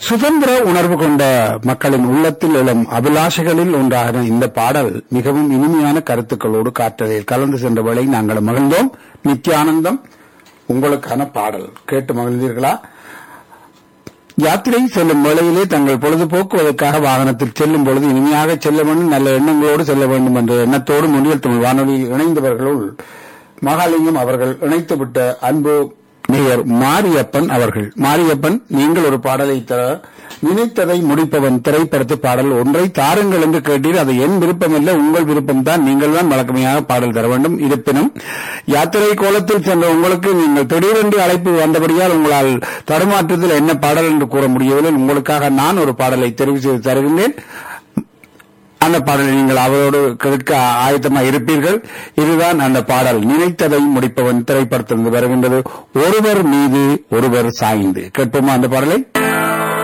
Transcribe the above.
சுதந்திர உணர்வு கொண்ட மக்களின் உள்ளத்தில் எழும் அபிலாஷைகளில் ஒன்றாக இந்த பாடல் மிகவும் இனிமையான கருத்துக்களோடு காற்றலில் கலந்து சென்ற வேளை நாங்கள் மகிழ்ந்தோம் நித்யானந்தம் உங்களுக்கான பாடல் கேட்டு மகிழ்ந்தீர்களா யாத்திரை செல்லும் வேளையிலே தங்கள் பொழுதுபோக்குவதற்காக வாகனத்தில் செல்லும் பொழுது இனிமையாக செல்ல வேண்டும் நல்ல எண்ணங்களோடு செல்ல வேண்டும் என்ற எண்ணத்தோடு முன்னில் தமிழ் வானொலியில் இணைந்தவர்களுள் மகாலிங்கம் அவர்கள் இணைத்துவிட்ட அன்பு மேயர் மாரியப்பன் அவர்கள் மாரியப்பன் நீங்கள் ஒரு பாடலை தர நினைத்ததை முடிப்பவன் திரைப்படத்து பாடல் ஒன்றை தாருங்கள் என்று கேட்டீர் அது என் விருப்பமல்ல உங்கள் விருப்பம்தான் நீங்கள் தான் வழக்கமையாக பாடல் தர வேண்டும் இருப்பினும் யாத்திரை கோலத்தில் சென்ற உங்களுக்கு நீங்கள் திடீரென்று அழைப்பு வந்தபடியால் உங்களால் தடுமாற்றத்தில் என்ன பாடல் என்று கூற முடியவில்லை உங்களுக்காக நான் ஒரு பாடலை தெரிவு செய்து தருகின்றேன் அந்த பாடலை நீங்கள் அவரோடு கேட்க ஆயத்தமாக இருப்பீர்கள் இதுதான் அந்த பாடல் நினைத்ததை முடிப்பவன் திரைப்படத்திலிருந்து வருகின்றது ஒருவர் மீது ஒருவர் சாய்ந்து கேட்போமா அந்த பாடலை